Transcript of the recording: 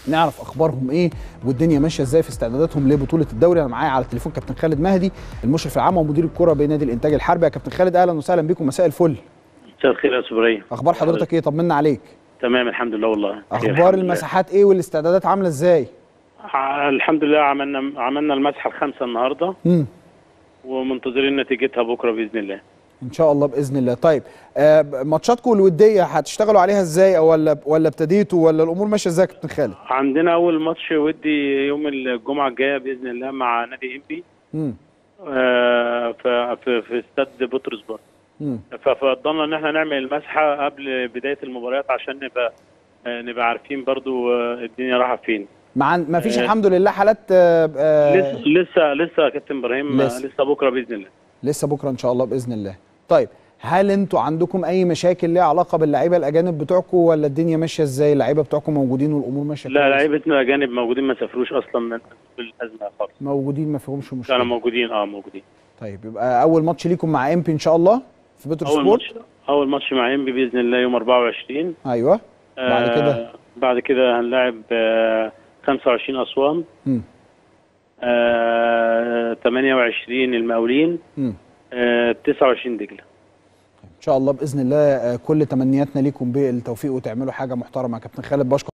نعرف اخبارهم ايه والدنيا ماشيه ازاي في استعداداتهم لبطوله الدوري انا معايا على التليفون كابتن خالد مهدي المشرف العام ومدير الكره بنادي الانتاج الحربي يا كابتن خالد اهلا وسهلا بكم مساء الفل مساء الخير يا سبريه اخبار حضرتك ايه طمنا عليك تمام الحمد لله والله خير، اخبار الحمد لله. المساحات ايه والاستعدادات عامله ازاي ع- الحمد لله عملنا عملنا المسحه الخامسه النهارده امم ومنتظرين نتيجتها بكره باذن الله ان شاء الله باذن الله طيب آه ماتشاتكم الوديه هتشتغلوا عليها ازاي او ولا ولا ابتديتوا ولا الامور ماشيه ازاي يا كابتن خالد عندنا اول ماتش ودي يوم الجمعه الجايه باذن الله مع نادي انبي امم آه، في في في استاد بطرس بار امم ففضلنا ان احنا نعمل المسحه قبل بدايه المباريات عشان نبقى آه، نبقى عارفين برضو آه، الدنيا رايحه فين مع ما فيش آه. الحمد لله حالات آه آه لسه لسه لسه يا كابتن ابراهيم آه، لسه. لسه بكره باذن الله لسه بكره ان شاء الله باذن الله طيب هل انتوا عندكم اي مشاكل ليها علاقه باللعيبه الاجانب بتوعكم ولا الدنيا ماشيه ازاي اللعيبه بتوعكم موجودين والامور ماشيه لا كويس؟ لعيبتنا الاجانب موجودين ما سافروش اصلا من الازمه خالص موجودين ما فيهمش كانوا مشكله موجودين اه موجودين طيب يبقى اول ماتش ليكم مع امبي ان شاء الله في بيتر اول سبورت ماتش اول ماتش مع انبي باذن الله يوم 24 ايوه بعد آه، كده بعد كده هنلاعب آه 25 اسوان امم آه 28 المقاولين امم آه 29 دجله ان شاء الله باذن الله آه، كل تمنياتنا ليكم بالتوفيق وتعملوا حاجه محترمه يا كابتن خالد بشكر